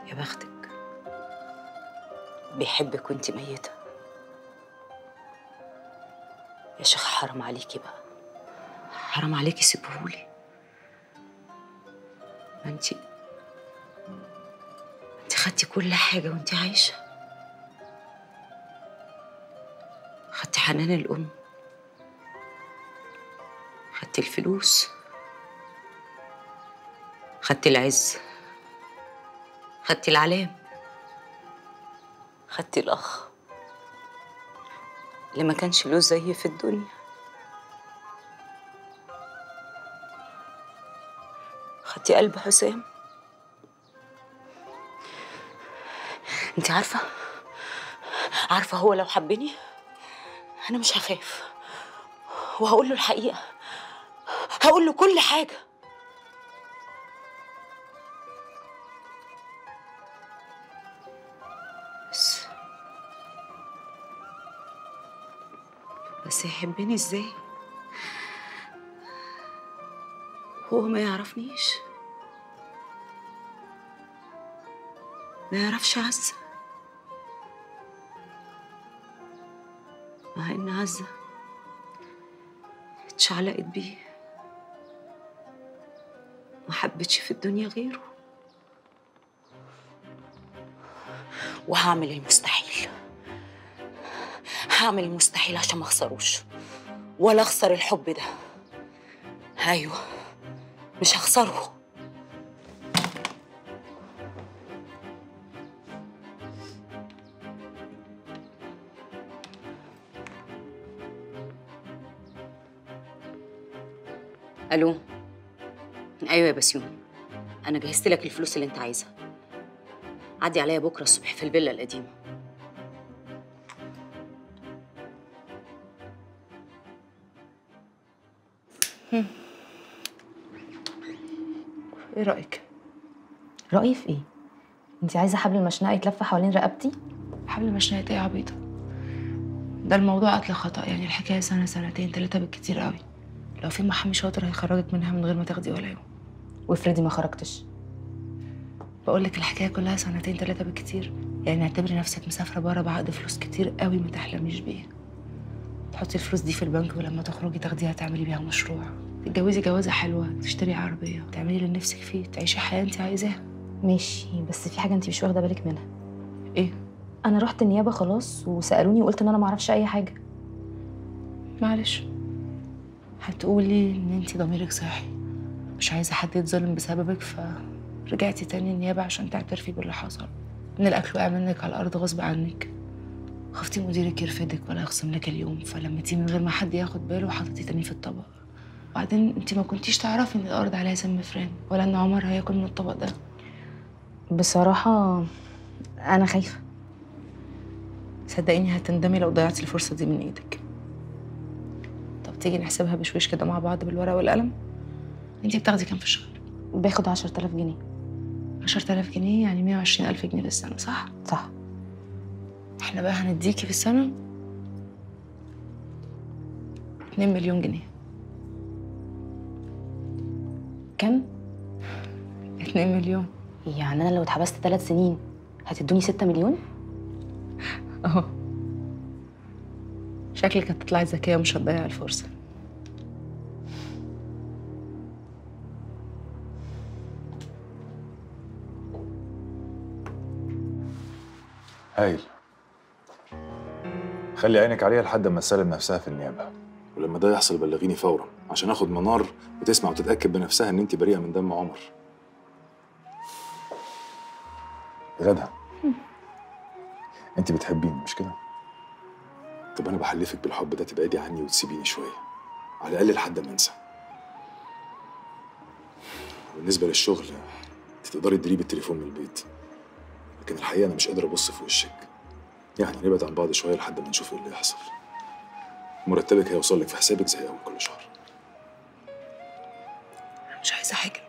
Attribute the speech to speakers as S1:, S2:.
S1: يا بختك بيحبك وانت ميتة يا شيخ حرام عليكي بقى حرام عليكي سيبهولي ما انت انت خدتي كل حاجة وانت عايشة خدتي حنان الأم خدتي الفلوس خدتي العز خدتي العلام خدتي الأخ اللي ما كانش له زي في الدنيا خدتي قلب حسام انت عارفة عارفة هو لو حبني أنا مش هخاف وهقول له الحقيقة هقول له كل حاجة بس بس يحبني ازاي هو ما يعرفنيش ما يعرفش عزة مع ان عزة اتشعلقت بيه ما حبتش في الدنيا غيره وهعمل المستحيل هعمل المستحيل عشان ما اخسروش ولا اخسر الحب ده ايوه مش هخسره الو ايوه يا بسيون انا جهزت لك الفلوس اللي انت عايزها عدي عليا بكره الصبح في الفيلا القديمه
S2: ايه رايك
S3: رأيي في ايه؟ انت عايزة حبل المشنقة يتلف حوالين رقبتي؟
S2: حبل مشنقة ايه يا عبيطه ده الموضوع قتل خطا يعني الحكايه سنه سنتين ثلاثه بالكتير قوي لو في محامي شاطر هيخرجك منها من غير ما تاخدي ولا يوم
S3: وافرضي ما خرجتش
S2: بقول لك الحكايه كلها سنتين ثلاثه بالكتير يعني اعتبري نفسك مسافره بره بعقد فلوس كتير قوي ما تحلميش بيه تحطي الفلوس دي في البنك ولما تخرجي تاخديها تعملي بيها مشروع تتجوزي جوازه حلوه تشتري عربيه تعملي اللي نفسك فيه تعيشي حياه انت عايزاها
S3: ماشي بس في حاجة انت مش واخدة بالك منها
S2: ايه
S3: انا رحت النيابة خلاص وسألوني وقلت ان انا معرفش اي حاجة
S2: معلش هتقولي ان انت ضميرك صاحي مش عايزه حد يتظلم بسببك فرجعتي تاني النيابه عشان تعترفي باللي حصل ان الاكل وقع منك على الارض غصب عنك خفتي مديرك يرفدك ولا يخصم لك اليوم فلمتيه من غير ما حد ياخد باله وحطيتيه تاني في الطبق وبعدين انت ما كنتيش تعرفي ان الارض عليها سم فران ولا ان عمر هياكل من الطبق ده
S3: بصراحة انا خايفة
S2: صدقيني هتندمي لو ضيعتي الفرصه دي من ايدك طب تيجي نحسبها بشويش كده مع بعض بالورقه والقلم انت بتاخدي كام في الشهر
S3: باخد عشرة آلاف جنيه
S2: 10000 جنيه يعني 120000 جنيه في السنة صح؟
S3: صح
S2: احنا بقى هنديكي في السنة 2 مليون جنيه
S3: كم؟
S2: 2 مليون
S3: يعني انا لو اتحبست ثلاث سنين هتدوني ستة مليون؟
S2: اهو شكلك هتطلعي ذكية ومش هتضيعي الفرصة
S4: هايل خلي عينك عليها لحد ما تسلم نفسها في النيابه
S5: ولما ده يحصل بلغيني فورا عشان اخد منار وتسمع وتتاكد بنفسها ان انت بريئه من دم عمر
S4: غدا انت بتحبيني مش كده
S5: طب انا بحلفك بالحب ده تبعدي عني وتسيبيني شويه على الاقل لحد ما انسى بالنسبه للشغل انت تقدري تديريه بالتليفون من البيت لكن الحقيقه انا مش قادر ابص في وشك يعني نبعد عن بعض شويه لحد ما نشوف ايه اللي يحصل مرتبك هيوصل لك في حسابك زي اول كل شهر
S2: مش عايزة حاجة